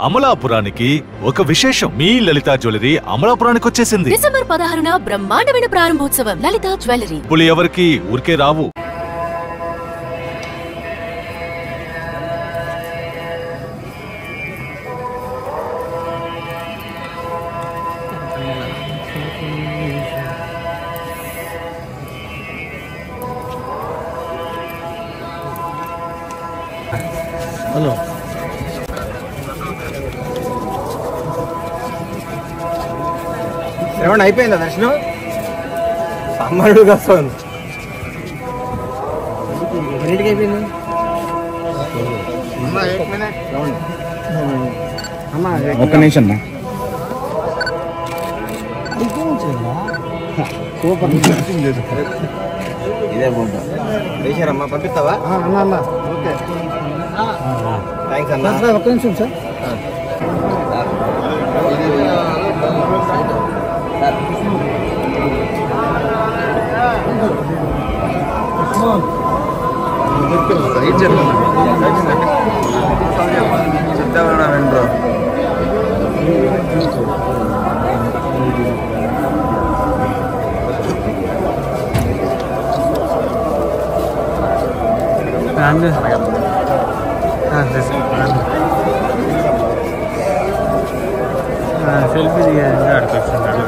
అమలాపురానికి ఒక విశేషం మీ లలిత జ్యువెలరీ అమలాపురానికి వచ్చేసింది డిసెంబర్ పదహారున బ్రహ్మాండమైన ప్రారంభోత్సవం లలిత జ్యువెలరీ ఇప్పుడు ఎవరికి ఊరికే రావు హలో ఏమన్నా అయిపోయిందా దర్శనం సామాన్యుడు వస్తాను ఎన్నింటికి అయిపోయింది ఒక్క నిమిషం ఇదే బోండా వేసారమ్మా పంపిస్తావా అన్న ఓకే థ్యాంక్స్ అన్న ఒక్క నిమిషం సార్ చెప్తామన్నా వెంట్రో సెల్ఫీ దిగాను అడిపిస్తున్నాడు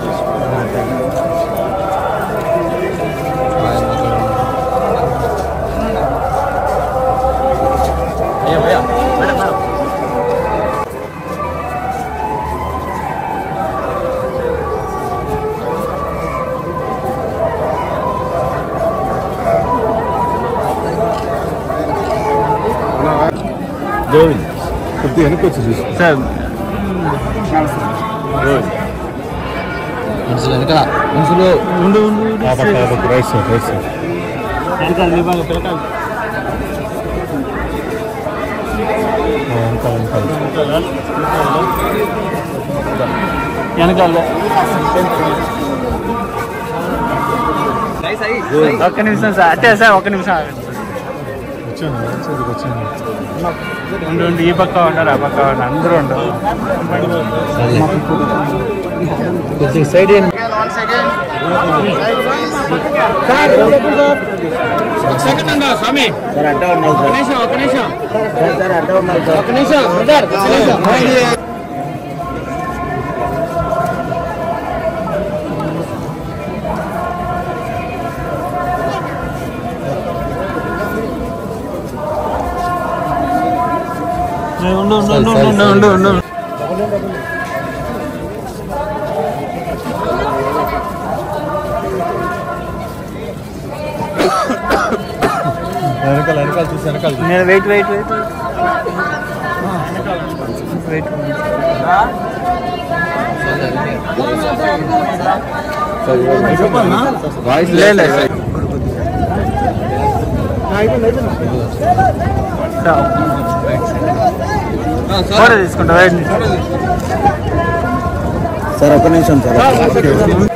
గోవింద్ కొద్దిగా వెనక్కి వచ్చి చూసి సార్ మనుషులు ఉండు ఉండు ఆ పక్క ఆ పక్క రైట్ సైడ్ రైట్ సైడ్ పిలకాలి మీ బాగా పిలకాలి వెనకాల వెనకాల వెనకాల ఒక్క నిమిషం సార్ అట్టే సార్ ఒక్క నిమిషం ఆగండి. వచ్చాను రైట్ సైడ్కి వచ్చాను ఉండు ఉండు ఈ పక్క ఉండరు ఆ పక్క ఉండరు అందరూ ఉండరు కొద్దిగా సైడ్ సార్ అడ్డా ఉన్నాయి సార్ ఒక్క నిమిషం సార్ సార్ అడ్డా ఉన్నాయి సార్ ఒక్క నిమిషం బ్రదర్ ఒక్క నిమిషం ఉండు ఉండు ఉండు ఉండు ఉండు ఉండు వెనకాల వెనకాల చూసి వెనకాల చూసి నేను wait wait wait wait voice లేదు లేదు ఫోటో తీసుకుంటా వెయిట్ సార్ ఒక్క నిమిషం సార్